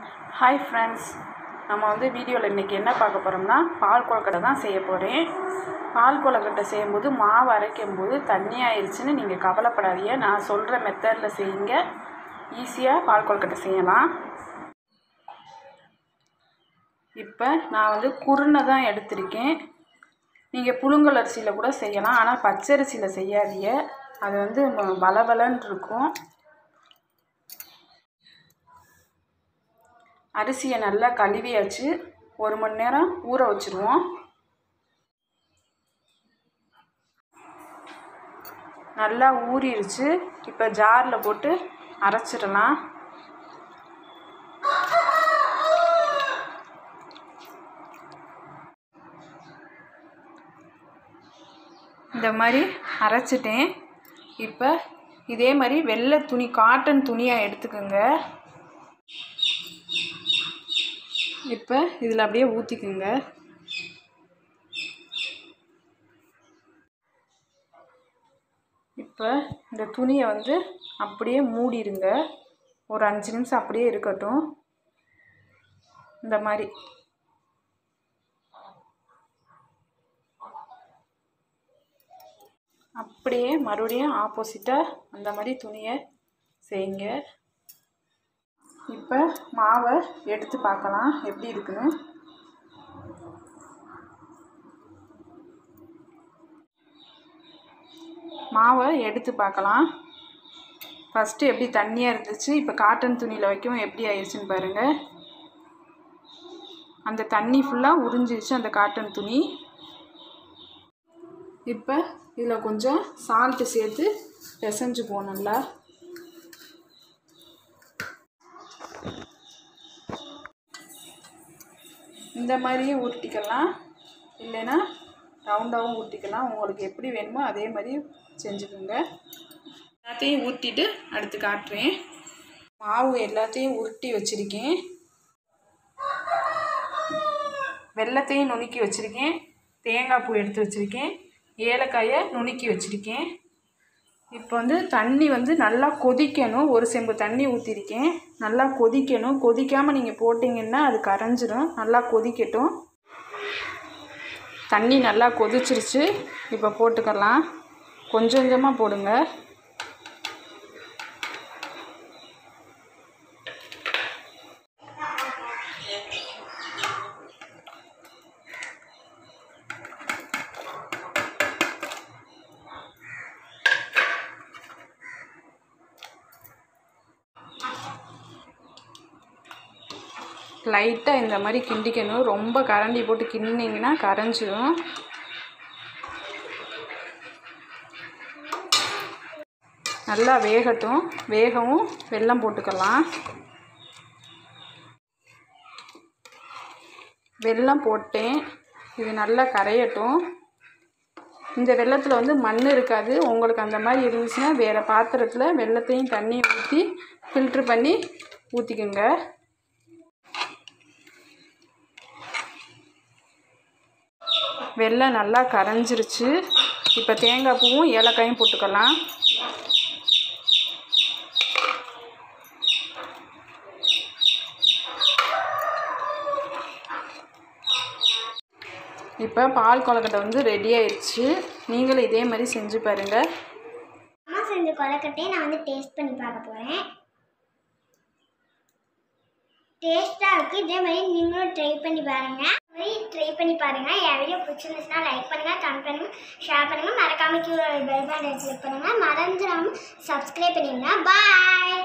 hi friends நம்ம வந்து வீடியோவில் இன்றைக்கி என்ன பார்க்க போகிறோம்னா பால் கொழுக்கட்டை தான் செய்ய போகிறேன் பால் கொழுக்கட்டை செய்யும்போது மாவு அரைக்கும் போது தண்ணி ஆயிடுச்சுன்னு நீங்கள் கவலைப்படாதீங்க நான் சொல்கிற மெத்தடில் செய்யுங்க ஈஸியாக பால் கொழுக்கட்டை செய்யலாம் இப்போ நான் வந்து குருணை தான் எடுத்திருக்கேன் நீங்கள் புழுங்கல் அரிசியில் கூட செய்யலாம் ஆனால் பச்சரிசியில் செய்யாதீங்க அது வந்து பலபலன்னு இருக்கும் அரிசியை நல்லா கழுவியாச்சு ஒரு மணி நேரம் ஊற வச்சுருவோம் நல்லா ஊறிடுச்சு இப்போ ஜாரில் போட்டு அரைச்சிடலாம் இந்த மாதிரி அரைச்சிட்டேன் இப்போ இதே மாதிரி வெள்ளை துணி காட்டன் துணியாக எடுத்துக்கோங்க இப்போ இதில் அப்படியே ஊற்றிக்குங்க இப்போ இந்த துணியை வந்து அப்படியே மூடிடுங்க ஒரு அஞ்சு நிமிஷம் அப்படியே இருக்கட்டும் இந்த மாதிரி அப்படியே மறுபடியும் ஆப்போசிட்டாக அந்த மாதிரி துணியை செய்யுங்க இப்போ மாவை எடுத்து பார்க்கலாம் எப்படி இருக்குன்னு மாவை எடுத்து பார்க்கலாம் ஃபஸ்ட்டு எப்படி தண்ணியாக இருந்துச்சு இப்போ காட்டன் துணியில் வைக்கவும் எப்படி ஆயிடுச்சுன்னு பாருங்கள் அந்த தண்ணி ஃபுல்லாக உறிஞ்சிருச்சு அந்த காட்டன் துணி இப்போ இதில் கொஞ்சம் சால்ட்டு சேர்த்து பிசைஞ்சுக்குவோம் நல்லா இந்த மாதிரியே உருட்டிக்கலாம் இல்லைன்னா ரவுண்டாகவும் உருட்டிக்கலாம் உங்களுக்கு எப்படி வேணுமோ அதே மாதிரி செஞ்சுக்கோங்க எல்லாத்தையும் ஊற்றிட்டு அடுத்து காட்டுறேன் மாவு எல்லாத்தையும் உருட்டி வச்சுருக்கேன் வெள்ளத்தையும் நுணுக்கி வச்சுருக்கேன் தேங்காய் பூ எடுத்து வச்சுருக்கேன் ஏலக்காயை நுணுக்கி வச்சுருக்கேன் இப்போ வந்து தண்ணி வந்து நல்லா கொதிக்கணும் ஒரு செம்பு தண்ணி ஊற்றிருக்கேன் நல்லா கொதிக்கணும் கொதிக்காமல் நீங்கள் போட்டிங்கன்னா அது கரைஞ்சிரும் நல்லா கொதிக்கட்டும் தண்ணி நல்லா கொதிச்சிருச்சு இப்போ போட்டுக்கலாம் கொஞ்சம் கொஞ்சமாக போடுங்க லைட்டாக இந்த மாதிரி கிண்டிக்கணும் ரொம்ப கரண்டி போட்டு கிண்டிங்கன்னா கரைஞ்சிரும் நல்லா வேகட்டும் வேகவும் வெல்லம் போட்டுக்கலாம் வெல்லம் போட்டேன் இது நல்லா கரையட்டும் இந்த வெள்ளத்தில் வந்து மண் இருக்காது உங்களுக்கு அந்த மாதிரி இருந்துச்சுன்னா வேறு பாத்திரத்தில் வெள்ளத்தையும் தண்ணியை ஊற்றி ஃபில்ட்ரு பண்ணி ஊற்றிக்கோங்க வெள்ளம் நல்லா கரைஞ்சிருச்சு இப்போ தேங்காய் பூவும் ஏலக்காயும் போட்டுக்கலாம் இப்போ பால் கொலக்கட்டை வந்து ரெடி ஆயிடுச்சு நீங்களும் இதே மாதிரி செஞ்சு பாருங்கள் அம்மா செஞ்ச கொலக்கட்டையை நான் வந்து டேஸ்ட் பண்ணி பார்க்க போகிறேன் டேஸ்ட்டாக இருக்குது இதே மாதிரி நீங்களும் ட்ரை பண்ணி பாருங்கள் இந்த மாதிரி ட்ரை பண்ணி பாருங்கள் என் வீடியோ பிடிச்சிருந்துச்சுன்னா லைக் பண்ணுங்கள் கமெண்ட் பண்ணுங்கள் ஷேர் பண்ணுங்கள் மறக்காமல் கீழே பெல் பட்டன் கிளிக் பண்ணுங்கள் மறந்துடாமல் சப்ஸ்கிரைப் பண்ணிடுங்க பாய்